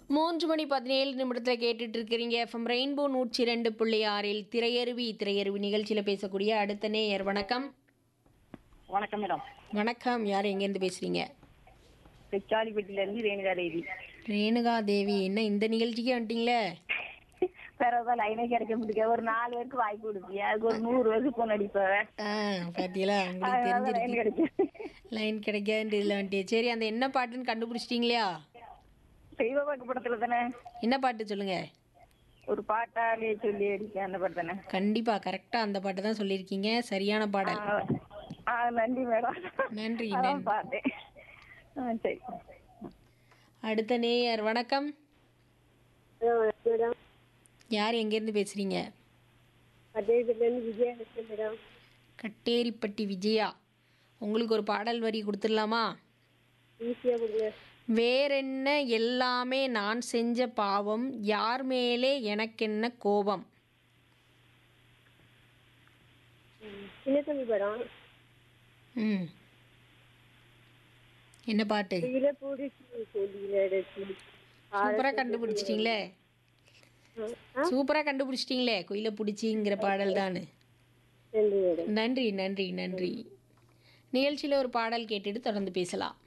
மூன்று மணி பதினேழு நிமிடத்தில் கேட்டுட்டு இருக்கிறீங்க எஃப்எம் ரெயின்போ நூற்றி ரெண்டு புள்ளி ஆறில் திரையருவி திரையருவி நிகழ்ச்சியில் பேசக்கூடிய அடுத்த நேயர் வணக்கம் வணக்கம் மேடம் வணக்கம் யார் எங்கேருந்து பேசுறீங்க பிச்சாலிப்பட்டில இருந்து ரேணுகா தேவி ரேணுகா தேவி என்ன இந்த நிகழ்ச்சிக்கே வந்துட்டீங்களே வேற ஏதாவது லைனே கிடைக்க முடியல ஒரு நாலு பேருக்கு வாய்ப்பு கொடுப்பியா அதுக்கு ஒரு நூறு பேருக்கு போன் அடிப்பேன் ஆ பாத்தீங்களா உங்களுக்கு அதனால லைன் தெரிஞ்சிருக்கு கிடைக்கும் லைன் கிடைக்காது இதில் வந்துட்டு சரி அந்த என்ன பாட்டுன்னு கண்டுபிடிச்சிட்டிங்களா தெய்வ படத்துல தானே என்ன பாட்டு சொல்லுங்க ஒரு பாட்டாலே சொல்லி அடிக்க அந்த பாட்டு தானே கண்டிப்பா கரெக்டா அந்த பாட்டு தான் சொல்லியிருக்கீங்க சரியான பாடல் ஆ, ஆ நன்றி மேடம் நன்றி அதான் நன்றி பார்த்தேன் ஆ சரி அடுத்த நேயர் வணக்கம் மேடம் யார் எங்கேருந்து பேசுறீங்க அதேதுலேருந்து விஜயா மேடம் கட்டேரிப்பட்டி விஜயா உங்களுக்கு ஒரு பாடல் வரி கொடுத்துடலாமா ஈஸியாக கொடுங்க வேறென்ன எல்லாமே நான் செஞ்ச பாவம் யார் மேலே எனக்கென்ன கோபம் சின்னத்தம்பி படம் ம் என்ன பாட்டு இதில் பிடிச்சி சொல்லி சூப்பராக கண்டுபிடிச்சிட்டிங்களே சூப்பராக கண்டுபிடிச்சிட்டிங்களே குயில பிடிச்சிங்கிற பாடல் தானு நன்றி மேடம் நன்றி நன்றி நன்றி நிகழ்ச்சியில் ஒரு பாடல் கேட்டுட்டு தொடர்ந்து பேசலாம்